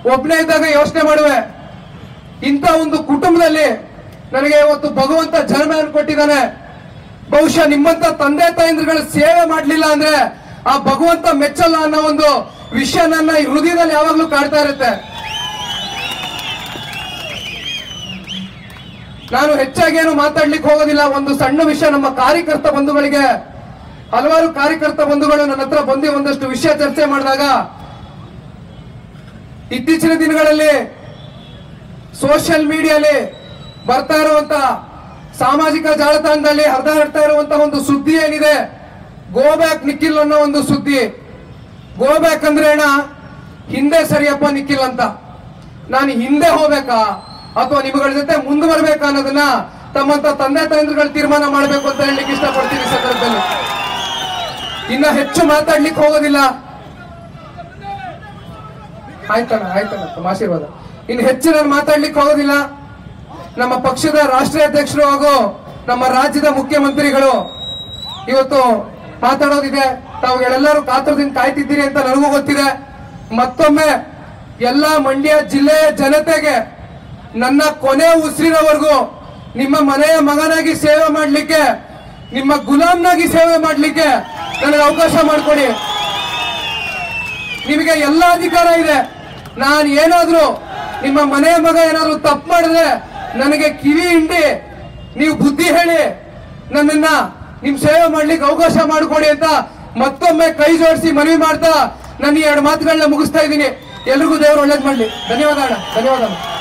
ಒಬ್ಬನೇ ಇದ್ದಾಗ ಯೋಚನೆ ಮಾಡುವೆ ಇಂಥ ಒಂದು ಕುಟುಂಬದಲ್ಲಿ ನನಗೆ ಇವತ್ತು ಭಗವಂತ ಜನ್ಮ ಕೊಟ್ಟಿದ್ದಾನೆ ಬಹುಶಃ ನಿಮ್ಮಂತ ತಂದೆ ತಾಯಂದ್ರಗಳ ಸೇವೆ ಮಾಡ್ಲಿಲ್ಲ ಅಂದ್ರೆ ಆ ಭಗವಂತ ಮೆಚ್ಚಲ್ಲ ಅನ್ನೋ ಒಂದು ವಿಷಯ ನನ್ನ ಈ ಹೃದಯದಲ್ಲಿ ಯಾವಾಗ್ಲೂ ಕಾಡ್ತಾ ಇರುತ್ತೆ ನಾನು ಹೆಚ್ಚಾಗಿ ಏನು ಮಾತಾಡ್ಲಿಕ್ಕೆ ಹೋಗೋದಿಲ್ಲ ಒಂದು ಸಣ್ಣ ವಿಷಯ ನಮ್ಮ ಕಾರ್ಯಕರ್ತ ಬಂಧುಗಳಿಗೆ ಹಲವಾರು ಕಾರ್ಯಕರ್ತ ಬಂಧುಗಳು ನನ್ನ ಹತ್ರ ಬಂದು ಒಂದಷ್ಟು ವಿಷಯ ಚರ್ಚೆ ಮಾಡಿದಾಗ ಇತ್ತೀಚಿನ ದಿನಗಳಲ್ಲಿ ಸೋಷಿಯಲ್ ಮೀಡಿಯಾಲಿ ಬರ್ತಾ ಇರುವಂತ ಸಾಮಾಜಿಕ ಜಾಲತಾಣದಲ್ಲಿ ಹರಿದಾಡ್ತಾ ಇರುವಂತ ಒಂದು ಸುದ್ದಿ ಏನಿದೆ ಗೋ ಬ್ಯಾಕ್ ನಿಖಿಲ್ ಅನ್ನೋ ಒಂದು ಸುದ್ದಿ ಗೋ ಬ್ಯಾಕ್ ಅಂದ್ರೆ ಅಣ್ಣ ಹಿಂದೆ ಸರಿಯಪ್ಪ ನಿಖಿಲ್ ಅಂತ ನಾನು ಹಿಂದೆ ಹೋಗ್ಬೇಕಾ ಅಥವಾ ನಿಮ್ಮಗಳ ಜೊತೆ ಮುಂದುವರ್ಬೇಕಾ ಅನ್ನೋದನ್ನ ತಮ್ಮಂತ ತಂದೆ ತಾಯಂದ್ರುಗಳು ತೀರ್ಮಾನ ಮಾಡಬೇಕು ಅಂತ ಹೇಳಲಿಕ್ಕೆ ಇಷ್ಟಪಡ್ತೀನಿ ಈ ಸಂದರ್ಭದಲ್ಲಿ ಇನ್ನ ಹೆಚ್ಚು ಮಾತಾಡ್ಲಿಕ್ಕೆ ಹೋಗೋದಿಲ್ಲ ಆಯ್ತಣ್ಣ ಆಯ್ತಣ್ಣ ತಮ್ಮ ಆಶೀರ್ವಾದ ಇನ್ನು ಹೆಚ್ಚು ನಾನು ಮಾತಾಡ್ಲಿಕ್ಕೆ ಹೋಗೋದಿಲ್ಲ ನಮ್ಮ ಪಕ್ಷದ ರಾಷ್ಟ್ರೀಯ ಅಧ್ಯಕ್ಷರು ಹಾಗೂ ನಮ್ಮ ರಾಜ್ಯದ ಮುಖ್ಯಮಂತ್ರಿಗಳು ಇವತ್ತು ಮಾತಾಡೋದಿದೆ ತಾವುಗಳೆಲ್ಲರೂ ಕಾತರದಿಂದ ಕಾಯ್ತಿದ್ದೀರಿ ಅಂತ ನನಗೂ ಗೊತ್ತಿದೆ ಮತ್ತೊಮ್ಮೆ ಎಲ್ಲ ಮಂಡ್ಯ ಜಿಲ್ಲೆಯ ಜನತೆಗೆ ನನ್ನ ಕೊನೆ ಉಸಿರಿನವರೆಗೂ ನಿಮ್ಮ ಮನೆಯ ಮಗನಾಗಿ ಸೇವೆ ಮಾಡ್ಲಿಕ್ಕೆ ನಿಮ್ಮ ಗುಲಾಮ್ನಾಗಿ ಸೇವೆ ಮಾಡ್ಲಿಕ್ಕೆ ನನಗೆ ಅವಕಾಶ ಮಾಡಿಕೊಡಿ ನಿಮಗೆ ಎಲ್ಲ ಅಧಿಕಾರ ಇದೆ ನಾನು ಏನಾದ್ರೂ ನಿಮ್ಮ ಮನೆಯ ಮಗ ಏನಾದ್ರೂ ತಪ್ಪು ಮಾಡಿದ್ರೆ ನನಗೆ ಕಿವಿ ಹಿಂಡಿ ನೀವು ಬುದ್ಧಿ ಹೇಳಿ ನನ್ನನ್ನ ನಿಮ್ ಸೇವೆ ಮಾಡ್ಲಿಕ್ಕೆ ಅವಕಾಶ ಮಾಡಿಕೊಡಿ ಅಂತ ಮತ್ತೊಮ್ಮೆ ಕೈ ಜೋಡಿಸಿ ಮನವಿ ಮಾಡ್ತಾ ನನ್ನ ಈ ಎರಡು ಮಾತುಗಳನ್ನ ಮುಗಿಸ್ತಾ ಇದ್ದೀನಿ ಎಲ್ರಿಗೂ ದೇವರು ಒಳ್ಳೇದ್ ಮಾಡ್ಲಿ ಧನ್ಯವಾದ ಅಣ್ಣ ಧನ್ಯವಾದ ಅಣ್ಣ